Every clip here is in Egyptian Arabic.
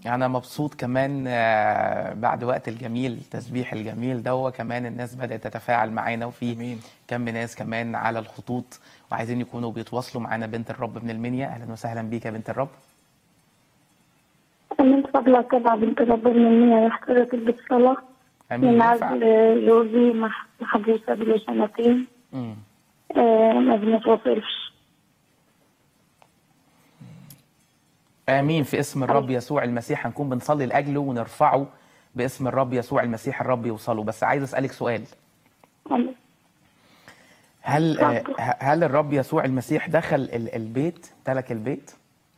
انا مبسوط كمان آه، بعد وقت الجميل التسبيح الجميل ده كمان الناس بدأت تتفاعل معانا وفي أمين. كم ناس كمان على الخطوط وعايزين يكونوا بيتواصلوا معانا بنت الرب من المنيا اهلا وسهلا بيك يا بنت الرب من فضلك يا بنت رب المنية يحترق بالصلاة امين من ينفع؟ عزل جوزي مح- محبوسة بلي سنتين مم. آه، ما بنتواصلش امين في اسم الرب يسوع المسيح هنكون بنصلي لاجله ونرفعه باسم الرب يسوع المسيح الرب يوصله بس عايز اسالك سؤال هل آه، اتفضل. ه- هل الرب يسوع المسيح دخل ال- البيت ترك البيت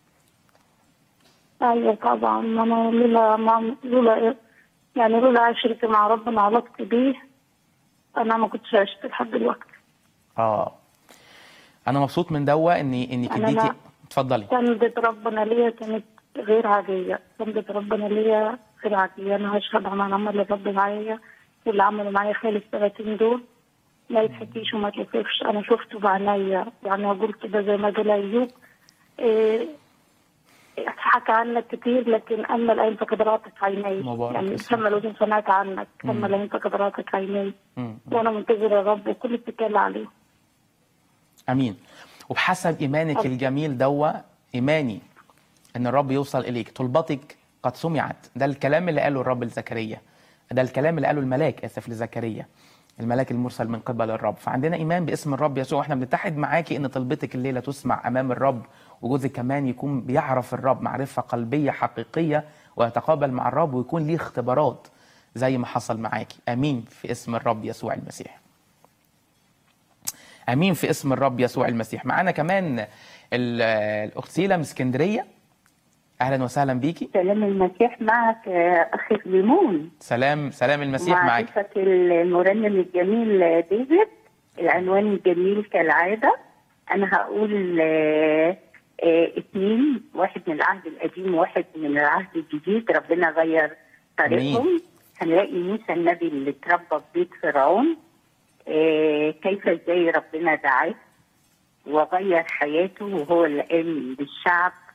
أيوة طبعا ما أنا لولا ما لولا يعني لولا عشرتي مع ربنا علاقتي بيه أنا ما كنتش عشت لحد دلوقتي اه انا مبسوط من دوا اني انك أنا اديتي لا. اتفضلي سندة ربنا ليا كانت غير عادية سندة ربنا ليا غير عادية أنا هشهد عن عمل الرب معايا واللي عمله معايا خلال السنتين دول ما يتحكيش وما توصفش أنا شفته بعينيا يعني أقول كده زي ما قال أيوب إيه حكى عنك كتير لكن أما الآن فقد رأتك عيني مبارك يعني اسمك. كما لو سمعت عنك أما الآن فقد رأتك عيني مم. وأنا منتظرة يا رب وكل اتكال عليه امين وبحسب ايمانك الجميل دوا ايماني ان الرب يوصل اليك طلبتك قد سمعت ده الكلام اللي قاله الرب لزكريا ده الكلام اللي قاله الملاك اسف لزكريا الملاك المرسل من قبل الرب فعندنا ايمان باسم الرب يسوع احنا بنتحد معاكي ان طلبتك الليله تسمع امام الرب وجوزك كمان يكون بيعرف الرب معرفه قلبيه حقيقيه ويتقابل مع الرب ويكون ليه اختبارات زي ما حصل معاكي امين في اسم الرب يسوع المسيح امين في اسم الرب يسوع المسيح معانا كمان ال- الاخت سيلا من اسكندريه اهلا وسهلا بيكي سلام المسيح معك يا أخي ليمون سلام سلام المسيح معاك معرفة المرنم الجميل ديفيد العنوان الجميل كالعادة أنا هقول آه، آه، اتنين واحد من العهد القديم وواحد من العهد الجديد ربنا غير طريقهم هنلاقي موسى النبي اللي اتربى في بيت فرعون آه، كيف ازاي ربنا دعاه وغير حياته وهو اللي قام بالشعب